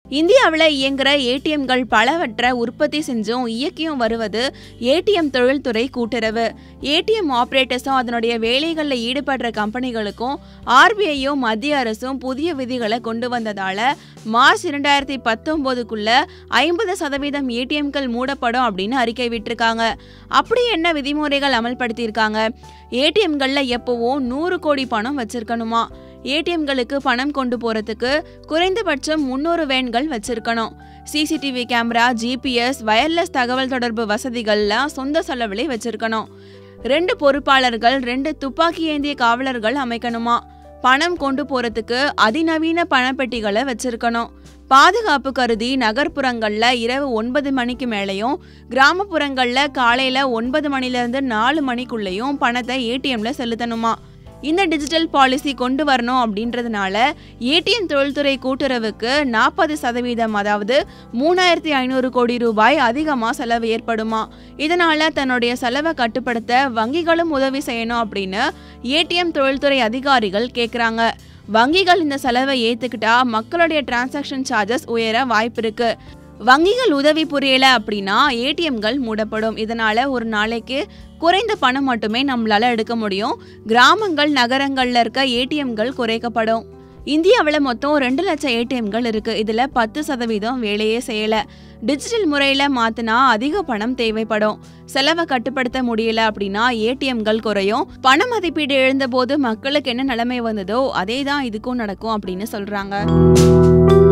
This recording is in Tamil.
இந்தியாவில் இயங்குற ஏடிஎம்கள் பலவற்றை உற்பத்தி செஞ்சும் இயக்கியும் வருவது ஏடிஎம் தொழில்துறை கூட்டுறவு ஏடிஎம் ஆப்ரேட்டர்ஸும் அதனுடைய வேலைகளில் ஈடுபடுற கம்பெனிகளுக்கும் ஆர்பிஐயும் மத்திய அரசும் புதிய விதிகளை கொண்டு வந்ததால மார்ச் இரண்டாயிரத்தி பத்தொம்போதுக்குள்ள ஐம்பது சதவீதம் ஏடிஎம்கள் மூடப்படும் அப்படின்னு அறிக்கை விட்டிருக்காங்க அப்படி என்ன விதிமுறைகள் அமல்படுத்தியிருக்காங்க ஏடிஎம்களில் எப்போவும் நூறு கோடி பணம் வச்சிருக்கணுமா ஏடிஎம்களுக்கு பணம் கொண்டு போறதுக்கு குறைந்தபட்சம் முன்னூறு வேன்கள் வச்சிருக்கணும் சிசிடிவி கேமரா ஜிபிஎஸ் வயர்லெஸ் தகவல் தொடர்பு வசதிகள்லாம் சொந்த செலவிலே வச்சிருக்கணும் ரெண்டு பொறுப்பாளர்கள் ரெண்டு துப்பாக்கி ஏந்திய காவலர்கள் அமைக்கணுமா பணம் கொண்டு போறதுக்கு அதிநவீன பணப்பெட்டிகளை வச்சிருக்கணும் பாதுகாப்பு கருதி நகர்ப்புறங்கள்ல இரவு ஒன்பது மணிக்கு மேலேயும் கிராமப்புறங்கள்ல காலையில ஒன்பது மணிலேருந்து நாலு மணிக்குள்ளேயும் பணத்தை ஏடிஎம்ல செலுத்தணுமா இந்த டிஜிட்டல் பாலிசி கொண்டு வரணும் அப்படின்றதுனால ஏடிஎம் தொழில்துறை கூட்டுறவுக்கு நாற்பது சதவீதம் அதாவது மூணாயிரத்தி ஐநூறு கோடி ரூபாய் அதிகமாக செலவு ஏற்படுமா இதனால தன்னுடைய செலவை கட்டுப்படுத்த வங்கிகளும் உதவி செய்யணும் அப்படின்னு ஏடிஎம் தொழில்துறை அதிகாரிகள் கேட்குறாங்க வங்கிகள் இந்த செலவை ஏற்றுக்கிட்டா மக்களுடைய டிரான்சாக்ஷன் சார்ஜஸ் உயர வாய்ப்பு இருக்கு வங்கிகள் உதவி புரியல அப்படின்னா ஏடிஎம்கள் மூடப்படும் இதனால ஒரு நாளைக்கு குறைந்த பணம் மட்டுமே நம்மளால எடுக்க முடியும் கிராமங்கள் நகரங்கள்ல இருக்க ஏடிஎம்கள் குறைக்கப்படும் இந்தியாவில் மொத்தம் ரெண்டு லட்சம் ஏடிஎம்கள் இருக்கு இதுல பத்து சதவீதம் வேலையே செய்யல டிஜிட்டல் முறையில மாத்தினா அதிக பணம் தேவைப்படும் செலவை கட்டுப்படுத்த முடியல அப்படின்னா ஏடிஎம்கள் குறையும் பண மதிப்பீடு எழுந்த போது மக்களுக்கு என்ன நிலைமை வந்ததோ அதே தான் இதுக்கும் நடக்கும் அப்படின்னு சொல்றாங்க